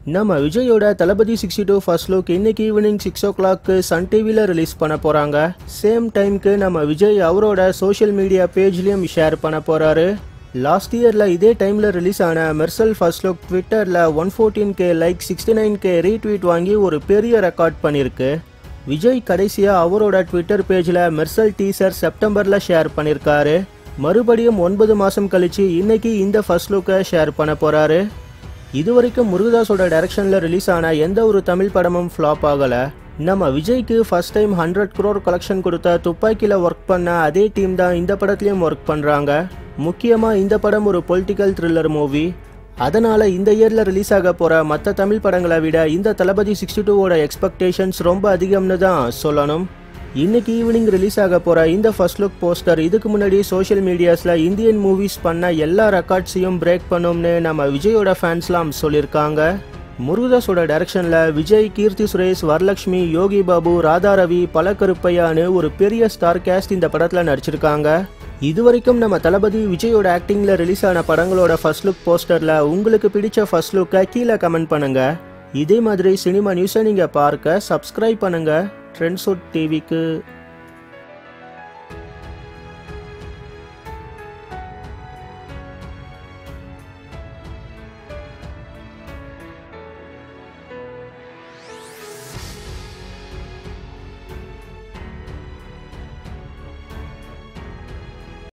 நம்ம விஜயோட Thalapathy sixty two first look இன்னைக்கு evening six o'clock Sun டிவியில் ரிலீஸ் பண்ண போகிறாங்க சேம் டைம்க்கு நம்ம விஜய் அவரோட சோஷியல் மீடியா பேஜ்லேயும் ஷேர் பண்ண போகிறாரு லாஸ்ட் இயரில் இதே டைமில் ரிலீஸ் ஆன மெர்சல் ஃபர்ஸ்ட் லுக் ட்விட்டரில் one fourteen K like sixty nine K retweet வாங்கி ஒரு பெரிய ரெக்கார்ட் பண்ணியிருக்கு விஜய் கடைசியாக அவரோட ட்விட்டர் பேஜில் மெர்சல் டீசர் செப்டம்பரில் ஷேர் பண்ணியிருக்காரு மறுபடியும் ஒன்பது மாதம் கழிச்சு இன்னைக்கு இந்த ஃபர்ஸ்ட் லுக்கை ஷேர் பண்ண போகிறாரு இதுவரைக்கும் முருகதாஸோட டைரக்ஷனில் ரிலீஸ் ஆன எந்த ஒரு தமிழ் படமும் ஃப்ளாப் ஆகலை நம்ம விஜய்க்கு first time hundred crore collection கொடுத்த துப்பாக்கியில் ஒர்க் பண்ண அதே டீம் தான் இந்த படத்துலையும் ஒர்க் பண்ணுறாங்க முக்கியமாக இந்த படம் ஒரு பொலிட்டிக்கல் த்ரில்லர் மூவி அதனால் இந்த இயரில் ரிலீஸ் ஆக போகிற மற்ற தமிழ் படங்களை விட இந்த தளபதி சிக்ஸ்டி டூவோட எக்ஸ்பெக்டேஷன்ஸ் ரொம்ப அதிகம்னு தான் சொல்லணும் இன்னைக்கு ஈவினிங் ரிலீஸ் ஆக போற இந்த ஃபர்ஸ்ட் லுக் போஸ்டர் இதுக்கு முன்னாடி சோஷியல் மீடியாஸ்ல இந்தியன் மூவிஸ் பண்ண எல்லா ரெக்கார்ட்ஸையும் பிரேக் பண்ணும்னு நம்ம விஜயோட ஃபேன்ஸ்லாம் சொல்லியிருக்காங்க முருகதாஸோட டைரக்ஷன்ல விஜய் கீர்த்தி சுரேஷ் வரலட்சுமி யோகி பாபு ராதா ரவி பலகருப்பையான்னு ஒரு பெரிய ஸ்டார் கேஸ்ட் இந்த படத்துல நடிச்சிருக்காங்க இதுவரைக்கும் நம்ம தளபதி விஜயோட ஆக்டிங்ல ரிலீஸ் ஆன படங்களோட ஃபர்ஸ்ட் லுக் போஸ்டர்ல உங்களுக்கு பிடிச்ச ஃபர்ஸ்ட் லுக்கை கீழே கமெண்ட் பண்ணுங்க இதே மாதிரி சினிமா நியூஸை நீங்க பார்க்க சப்ஸ்கிரைப் பண்ணுங்க ட்ரெண்ட்ஸுட் டிவிக்கு